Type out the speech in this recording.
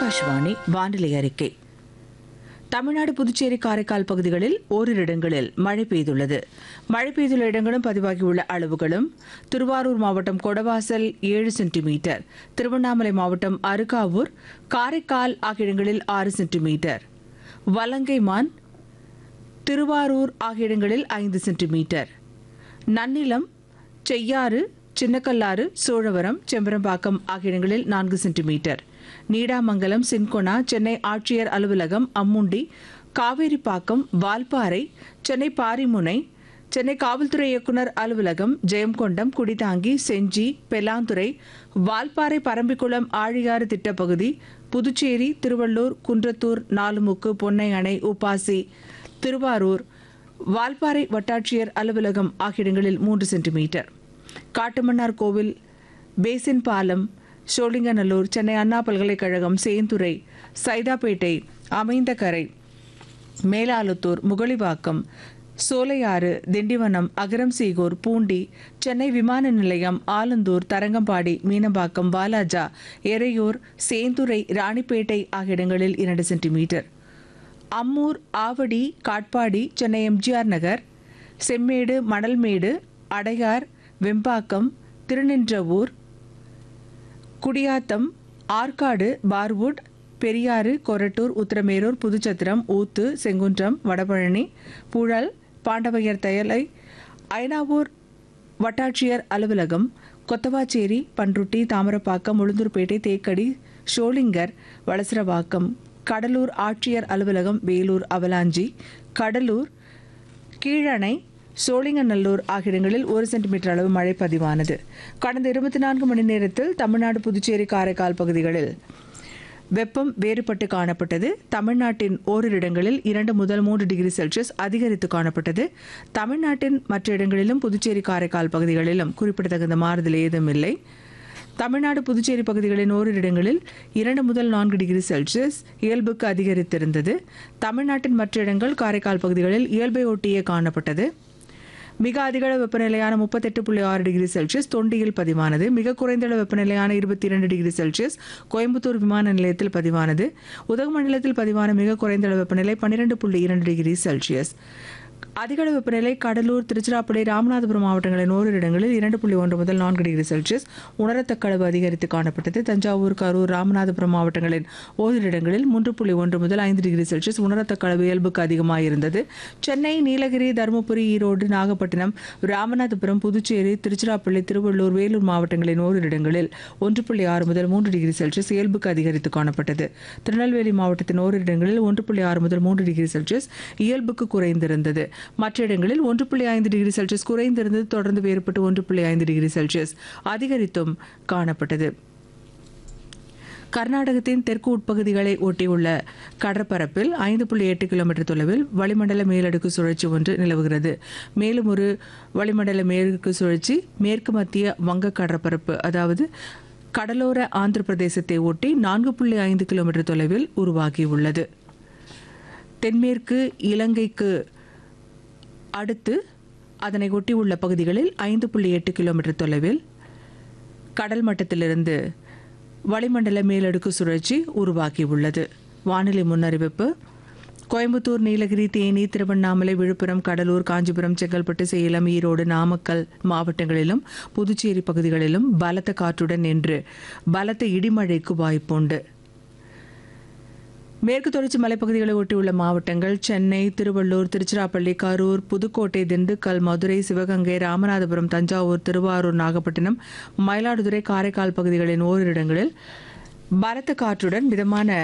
ஆகாஷ்வாணி வானிலை அறிக்கை தமிழ்நாடு புதுச்சேரி காரைக்கால் பகுதிகளில் ஓரிரு இடங்களில் மழை பெய்துள்ளது மழை பெய்துள்ள இடங்களும் பதிவாகியுள்ள அளவுகளும் திருவாரூர் மாவட்டம் கொடவாசல் ஏழு சென்டிமீட்டர் திருவண்ணாமலை மாவட்டம் அருகாவூர் காரைக்கால் ஆகிய இடங்களில் ஆறு சென்டிமீட்டர் வலங்கைமான் திருவாரூர் ஆகிய இடங்களில் ஐந்து சென்டிமீட்டர் நன்னிலம் செய்யாறு சின்னக்கல்லாறு சோழவரம் செம்பரம்பாக்கம் ஆகிய இடங்களில் நான்கு சென்டிமீட்டர் நீடாமங்கலம் சின்கொனா சென்னை ஆட்சியர் அலுவலகம் அம்முண்டி காவேரிப்பாக்கம் வால்பாறை சென்னை பாரிமுனை சென்னை காவல்துறை இயக்குனர் அலுவலகம் ஜெயங்கொண்டம் குடிதாங்கி செஞ்சி பெலாந்துறை வால்பாறை பரம்பிக்குளம் ஆழியாறு திட்டப்பகுதி புதுச்சேரி திருவள்ளூர் குன்றத்தூர் நாலுமுக்கு பொன்னை அணை உப்பாசி திருவாரூர் வால்பாறை வட்டாட்சியர் அலுவலகம் ஆகிய இடங்களில் மூன்று சென்டிமீட்டர் காட்டுமன்னார் கோவில் பேசின் பாலம் சோழிங்கநல்லூர் சென்னை அண்ணா பல்கலைக்கழகம் சேந்துறை சைதாப்பேட்டை அமைந்தகரை மேலாலுத்தூர் முகலிவாக்கம் சோலையாறு திண்டிவனம் அகரம் சீகூர் பூண்டி சென்னை விமான நிலையம் ஆலந்தூர் தரங்கம்பாடி மீனம்பாக்கம் வாலாஜா எறையூர் சேந்துரை ராணிப்பேட்டை ஆகிய இடங்களில் இரண்டு சென்டிமீட்டர் அம்மூர் ஆவடி காட்பாடி சென்னை எம்ஜிஆர் நகர் செம்மேடு மணல்மேடு அடையார் வெம்பாக்கம் திருநின்றவூர் குடியாத்தம் ஆற்காடு பார்வுட் பெரியாறு கொரட்டூர் உத்திரமேரூர் புதுச்சத்திரம் ஊத்து செங்குன்றம் வடபழனி புழல் பாண்டவையர் தயலை ஐனாவூர் வட்டாட்சியர் அலுவலகம் கொத்தவாச்சேரி பன்ருட்டி தாமரப்பாக்கம் உளுந்தூர்பேட்டை தேக்கடி ஷோலிங்கர் வளசரவாக்கம் கடலூர் ஆட்சியர் அலுவலகம் வேலூர் அவலாஞ்சி கடலூர் கீழணை சோழிங்கநல்லூர் ஆகிய இடங்களில் ஒரு சென்டிமீட்டர் அளவு மழை பதிவானது கடந்த இருபத்தி நான்கு மணி நேரத்தில் தமிழ்நாடு புதுச்சேரி காரைக்கால் பகுதிகளில் வெப்பம் வேறுபட்டு காணப்பட்டது தமிழ்நாட்டின் ஓரிரு இடங்களில் இரண்டு முதல் மூன்று டிகிரி செல்சியஸ் அதிகரித்து காணப்பட்டது தமிழ்நாட்டின் மற்ற இடங்களிலும் புதுச்சேரி காரைக்கால் பகுதிகளிலும் குறிப்பிடத்தகுந்த மாறுதல் ஏதும் இல்லை தமிழ்நாடு புதுச்சேரி பகுதிகளின் ஓரிரு இடங்களில் இரண்டு முதல் நான்கு டிகிரி செல்சியஸ் இயல்புக்கு அதிகரித்திருந்தது தமிழ்நாட்டின் மற்ற இடங்கள் காரைக்கால் பகுதிகளில் இயல்பை ஒட்டியே காணப்பட்டது மிக அதிகளவு வெப்பநிலையான முப்பத்தெட்டு புள்ளி ஆறு டிகிரி செல்சியஸ் தொண்டியில் பதிவானது மிக குறைந்த அளவு வெப்பநிலையான இருபத்தி இரண்டு டிகிரி செல்சியஸ் கோயம்புத்தூர் விமான நிலையத்தில் பதிவானது உதகமண்டலத்தில் பதிவான மிக குறைந்த அளவு வெப்பநிலை பன்னிரெண்டு புள்ளி இரண்டு டிகிரி செல்சியஸ் அதிகளவு வெப்பநிலை கடலூர் திருச்சிராப்பள்ளி ராமநாதபுரம் மாவட்டங்களின் ஓரிரு இடங்களில் இரண்டு புள்ளி ஒன்று முதல் நான்கு டிகிரி செல்சியஸ் உணரத்தக்க அளவு அதிகரித்து காணப்பட்டது தஞ்சாவூர் கரூர் ராமநாதபுரம் மாவட்டங்களின் ஓரிரு இடங்களில் மூன்று புள்ளி ஒன்று முதல் ஐந்து டிகிரி செல்சியஸ் உணரத்தக்க அளவு இயல்புக்கு அதிகமாக இருந்தது சென்னை நீலகிரி தருமபுரி ஈரோடு நாகப்பட்டினம் ராமநாதபுரம் புதுச்சேரி திருச்சிராப்பள்ளி திருவள்ளூர் வேலூர் மாவட்டங்களின் ஓரிரு இடங்களில் ஒன்று புள்ளி ஆறு முதல் மூன்று டிகிரி செல்சியஸ் இயல்புக்கு அதிகரித்து காணப்பட்டது திருநெல்வேலி மாவட்டத்தின் ஓரிரு இடங்களில் ஒன்று புள்ளி ஆறு முதல் மூன்று டிகிரி செல்சியஸ் இயல்புக்கு குறைந்திருந்தது மற்ற இடங்களில் ஒன்று புள்ளி ஐந்து டிகிரி செல்சியஸ் குறைந்திருந்தது தொடர்ந்து வேறுபட்டு ஒன்று புள்ளி ஐந்து டிகிரி செல்சியஸ் அதிகரித்தும் காணப்பட்டது கர்நாடகத்தின் தெற்கு உட்பகுதிகளை ஒட்டியுள்ள கடற்பரப்பில் ஐந்து புள்ளி எட்டு கிலோமீட்டர் தொலைவில் வளிமண்டல மேலடுக்கு சுழற்சி ஒன்று நிலவுகிறது மேலும் ஒரு வளிமண்டல மேற்கு சுழற்சி மேற்கு மத்திய வங்க கடற்பரப்பு அதாவது கடலோர ஆந்திர பிரதேசத்தை ஒட்டி நான்கு புள்ளி ஐந்து கிலோமீட்டர் தொலைவில் உருவாகியுள்ளது தென்மேற்கு இலங்கைக்கு அடுத்து அதனை ஒட்டியுள்ள பகுதிகளில் ஐந்து புள்ளி எட்டு கிலோமீட்டர் தொலைவில் கடல் மட்டத்திலிருந்து வளிமண்டல மேலடுக்கு சுழற்சி உருவாகியுள்ளது வானிலை முன்னறிவிப்பு கோயம்புத்தூர் நீலகிரி தேனி திருவண்ணாமலை விழுப்புரம் கடலூர் காஞ்சிபுரம் செங்கல்பட்டு சேலம் ஈரோடு நாமக்கல் மாவட்டங்களிலும் புதுச்சேரி பகுதிகளிலும் பலத்த காற்றுடன் நின்று பலத்த இடிமழைக்கு வாய்ப்புண்டு மேற்கு தொடர்ச்சி மலைப்பகுதிகளை ஒட்டியுள்ள மாவட்டங்கள் சென்னை திருவள்ளூர் திருச்சிராப்பள்ளி கரூர் புதுக்கோட்டை திண்டுக்கல் மதுரை சிவகங்கை ராமநாதபுரம் தஞ்சாவூர் திருவாரூர் நாகப்பட்டினம் மயிலாடுதுறை காரைக்கால் பகுதிகளின் ஓரிரு இடங்களில் பலத்த காற்றுடன் மிதமான